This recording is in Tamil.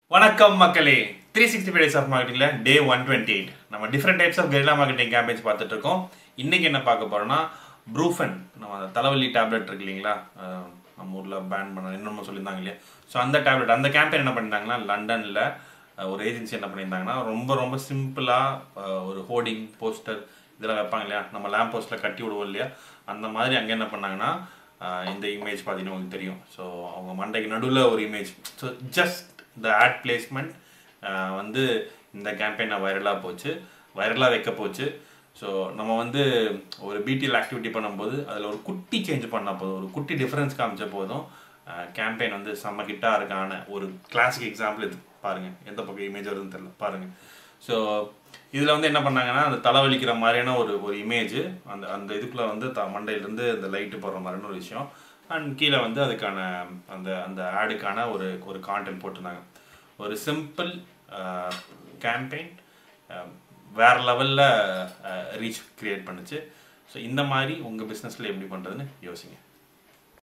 வணக்கம் மக்களே three sixty five days of மார்க்கெட்டிங்கில் டே ஒன் டுவெண்ட்டி எயிட் நம்ம different types of guerrilla marketing campaigns பார்த்துட்டு இருக்கோம் இன்னைக்கு என்ன பார்க்க போறோம்னா ப்ரூஃபன் நம்ம அந்த தலைவலி டேப்லெட் இருக்கு இல்லைங்களா அஹ் நம்ம ஊரில் பேன் பண்ண இன்னொன்று சொல்லியிருந்தாங்க இல்லையா ஸோ அந்த டேப்லெட் அந்த கேம்பெயின் என்ன பண்ணியிருந்தாங்கன்னா லண்டனில் ஒரு ஏஜென்சி என்ன பண்ணியிருந்தாங்கன்னா ரொம்ப ரொம்ப சிம்பிளாக ஒரு ஹோர்டிங் போஸ்டர் இதெல்லாம் வைப்பாங்க இல்லையா நம்ம லேம்ப் போஸ்ட்டில் கட்டி விடுவோம் இல்லையா அந்த மாதிரி அங்கே என்ன பண்ணாங்கன்னா அஹ் இந்த இமேஜ் பார்த்தீங்கன்னா உங்களுக்கு தெரியும் ஸோ அவங்க மண்டைக்கு நடுவில் ஒரு இமேஜ் ஸோ ஜஸ்ட் இந்த ஆட் பிளேஸ்மெண்ட் வந்து இந்த கேம்பெயினை வைரலாக போச்சு வைரலாக வைக்க போச்சு ஸோ நம்ம வந்து ஒரு பிடிஎல் ஆக்டிவிட்டி பண்ணும்போது அதில் ஒரு குட்டி சேஞ்ச் பண்ணால் போதும் ஒரு குட்டி டிஃப்ரென்ஸ் காமிச்ச போதும் கேம்பெயின் வந்து செம்ம கிட்டாக இருக்கான ஒரு கிளாசிக் எக்ஸாம்பிள் இது பாருங்கள் எந்த பக்கம் இமேஜ் வருதுன்னு தெரியல பாருங்கள் ஸோ இதில் வந்து என்ன பண்ணாங்கன்னா அந்த தலைவலிக்கிற மாதிரியான ஒரு ஒரு இமேஜ் அந்த அந்த இதுக்குள்ளே வந்து த மண்டையிலேருந்து இந்த லைட்டு போடுற மாதிரியான ஒரு விஷயம் அண்ட் கீழே வந்து அதுக்கான அந்த அந்த ஆடுக்கான ஒரு ஒரு கான்டென்ட் போட்டிருந்தாங்க ஒரு சிம்பிள் கேம்பெயின் வேற லெவலில் ரீச் கிரியேட் பண்ணுச்சு ஸோ இந்த மாதிரி உங்கள் பிஸ்னஸில் எப்படி பண்ணுறதுன்னு யோசிங்க